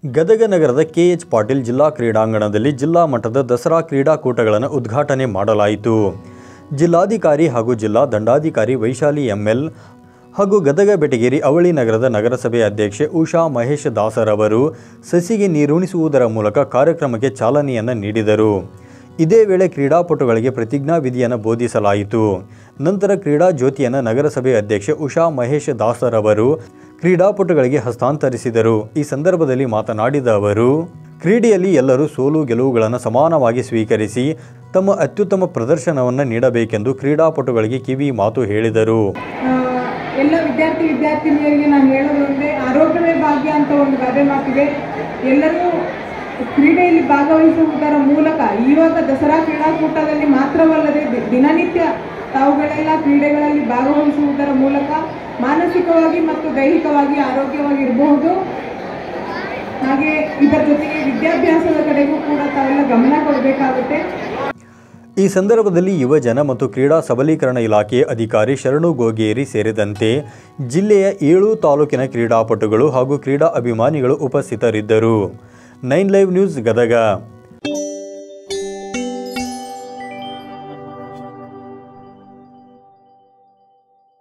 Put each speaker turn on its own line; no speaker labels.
ಗದಗ ನಗರದ ಕೆಎಚ್ ಪಾಟೀಲ್ ಜಿಲ್ಲಾ ಕ್ರೀಡಾಂಗಣದಲ್ಲಿ ಜಿಲ್ಲಾ ಮಟ್ಟದ ದಸರಾ ಕ್ರೀಡಾಕೂಟಗಳನ್ನು ಉದ್ಘಾಟನೆ ಮಾಡಲಾಯಿತು ಜಿಲ್ಲಾಧಿಕಾರಿ ಹಾಗೂ ಜಿಲ್ಲಾ ದಂಡಾಧಿಕಾರಿ ವೈಶಾಲಿ ಎಂಎಲ್ ಹಾಗೂ ಗದಗ ಬೆಟಗೇರಿ ಅವಳಿ ನಗರದ ನಗರಸಭೆ ಅಧ್ಯಕ್ಷೆ ಉಷಾ ಮಹೇಶ್ ದಾಸರವರು ಸಸಿಗೆ ನೀರುಣಿಸುವುದರ ಮೂಲಕ ಕಾರ್ಯಕ್ರಮಕ್ಕೆ ಚಾಲನೆಯನ್ನು ನೀಡಿದರು ಇದೇ ವೇಳೆ ಕ್ರೀಡಾಪಟುಗಳಿಗೆ ಪ್ರತಿಜ್ಞಾ ವಿಧಿಯನ್ನು ಬೋಧಿಸಲಾಯಿತು ನಂತರ ಕ್ರೀಡಾ ಜ್ಯೋತಿಯನ್ನು ನಗರಸಭೆ ಅಧ್ಯಕ್ಷೆ ಉಷಾ ಮಹೇಶ್ ದಾಸರವರು ಕ್ರೀಡಾಪಟುಗಳಿಗೆ ಹಸ್ತಾಂತರಿಸಿದರು ಈ ಸಂದರ್ಭದಲ್ಲಿ ಮಾತನಾಡಿದ ಅವರು ಕ್ರೀಡೆಯಲ್ಲಿ ಎಲ್ಲರೂ ಸೋಲು ಗೆಲುವುಗಳನ್ನು ಸಮಾನವಾಗಿ ಸ್ವೀಕರಿಸಿ ತಮ್ಮ ಅತ್ಯುತ್ತಮ ಪ್ರದರ್ಶನವನ್ನು ನೀಡಬೇಕೆಂದು ಕ್ರೀಡಾಪಟುಗಳಿಗೆ ಕಿವಿ ಮಾತು ಹೇಳಿದರು
ಆ, ಎಲ್ಲ ವಿದ್ಯಾರ್ಥಿ ವಿದ್ಯಾರ್ಥಿನಿಯರಿಗೆ ನಾನು ಹೇಳೋದು ಒಂದೇ ಆರೋಗ್ಯವೇ ಭಾಗ್ಯ ಅಂತ ಒಂದು ಗಾದೆ ಮಾತಿದೆ ಎಲ್ಲರೂ ಕ್ರೀಡೆಯಲ್ಲಿ ಭಾಗವಹಿಸುವುದರ ಮೂಲಕ ಇವಾಗ ದಸರಾ ಕ್ರೀಡಾಕೂಟದಲ್ಲಿ ಮಾತ್ರವಲ್ಲದೆ ದಿ- ದಿನನಿತ್ಯ ತಾವುಗಳೆಲ್ಲ ಕ್ರೀಡೆಗಳಲ್ಲಿ ಭಾಗವಹಿಸುವುದರ ಮೂಲಕ ಮಾನಸಿಕವಾಗಿ ಮತ್ತು ದೈಹಿಕವಾಗಿ ಆರೋಗ್ಯವಾಗಿರಬಹುದು ಹಾಗೆ ಇದರ ಜೊತೆಗೆ ವಿದ್ಯಾಭ್ಯಾಸದ ಕಡೆಗೂ ಕೂಡ ತಾವೆಲ್ಲ ಗಮನ ಕೊಡಬೇಕಾಗುತ್ತೆ
ಈ ಸಂದರ್ಭದಲ್ಲಿ ಯುವಜನ ಮತ್ತು ಕ್ರೀಡಾ ಸಬಲೀಕರಣ ಇಲಾಖೆಯ ಅಧಿಕಾರಿ ಶರಣು ಗೋಗೇರಿ ಸೇರಿದಂತೆ ಜಿಲ್ಲೆಯ ಏಳು ತಾಲೂಕಿನ ಕ್ರೀಡಾಪಟುಗಳು ಹಾಗೂ ಕ್ರೀಡಾ ಅಭಿಮಾನಿಗಳು ಉಪಸ್ಥಿತರಿದ್ದರು ನೈನ್ ಲೈವ್ ನ್ಯೂಸ್ ಗದಗ